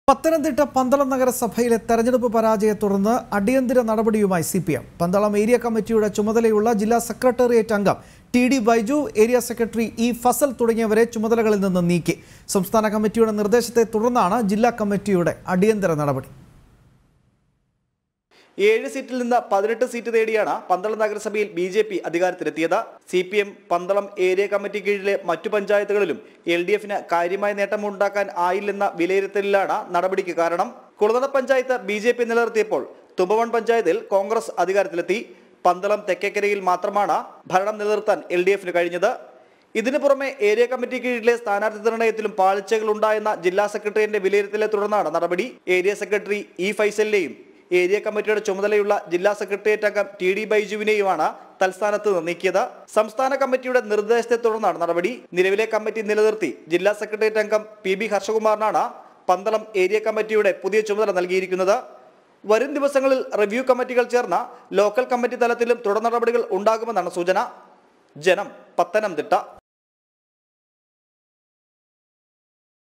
പത്തനംതിട്ട പന്തളം നഗരസഭയിലെ തെരഞ്ഞെടുപ്പ് പരാജയത്തെ തുടർന്ന് അടിയന്തര നടപടിയുമായി C P M Pandalam area കമ്മിറ്റിയുടെ ചുമതലയുള്ള ജില്ലാ സെക്രട്ടേറിയറ്റ് അംഗം T D Baiju area secretary E Fazal തുടങ്ങിയവരെ ചുമതലകളിൽ നിന്ന് നീക്കി സംസ്ഥാന കമ്മിറ്റിയുടെ നിർദ്ദേശത്തെ തുടർന്നാണ് ജില്ലാ കമ്മിറ്റിയുടെ അടിയന്തര നടപടി ഏഴ് സീറ്റിൽ നിന്ന് പതിനെട്ട് സീറ്റ് നേടിയാണ് പന്തളം നഗരസഭയിൽ ബി ജെ പി അധികാരത്തിലെത്തിയത് C P M Pandalam area committee കീഴിലെ മറ്റു പഞ്ചായത്തുകളിലും എൽ ഡി എഫിന് കാര്യമായ നേട്ടമുണ്ടാക്കാൻ ആയില്ലെന്ന വിലയിരുത്തലിലാണ് നടപടിക്ക് കാരണം Kulanada panchayat B J P നിലനിർത്തിയപ്പോൾ തുമ്പവൺ പഞ്ചായത്തിൽ കോൺഗ്രസ് അധികാരത്തിലെത്തി പന്തളം തെക്കേക്കരയിൽ മാത്രമാണ് ഭരണം നിലനിർത്താൻ എൽ ഡി എഫിന് കഴിഞ്ഞത് ഇതിനു പുറമെ ഏരിയ കമ്മിറ്റി കീഴിലെ സ്ഥാനാർത്ഥി നിർണയത്തിലും പാളിച്ചകൾ ഉണ്ടായെന്ന ജില്ലാ സെക്രട്ടറിയുടെ വിലയിരുത്തലെ തുടർന്നാണ് നടപടി ഏരിയ സെക്രട്ടറി ഇ ഫൈസലിനെയും ഏരിയ കമ്മിറ്റിയുടെ ചുമതലയുള്ള ജില്ലാ സെക്രട്ടേറിയറ്റ് അംഗം ടി ഡി ബൈജുവിനെയുമാണ് തൽസ്ഥാനത്ത് നിന്ന് നീക്കിയത് സംസ്ഥാന കമ്മിറ്റിയുടെ നിർദ്ദേശത്തെ തുടർന്നാണ് നടപടി നിലവിലെ കമ്മിറ്റി നിലനിർത്തി ജില്ലാ സെക്രട്ടേറിയറ്റ് അംഗം പി ബി ഹർഷകുമാറിനാണ് പന്തളം ഏരിയ കമ്മിറ്റിയുടെ പുതിയ ചുമതല നൽകിയിരിക്കുന്നത് വരും ദിവസങ്ങളിൽ റിവ്യൂ കമ്മിറ്റികൾ ചേർന്ന ലോക്കൽ കമ്മിറ്റി തലത്തിലും തുടർ നടപടികൾ ഉണ്ടാകുമെന്നാണ് സൂചന ജനം പത്തനംതിട്ട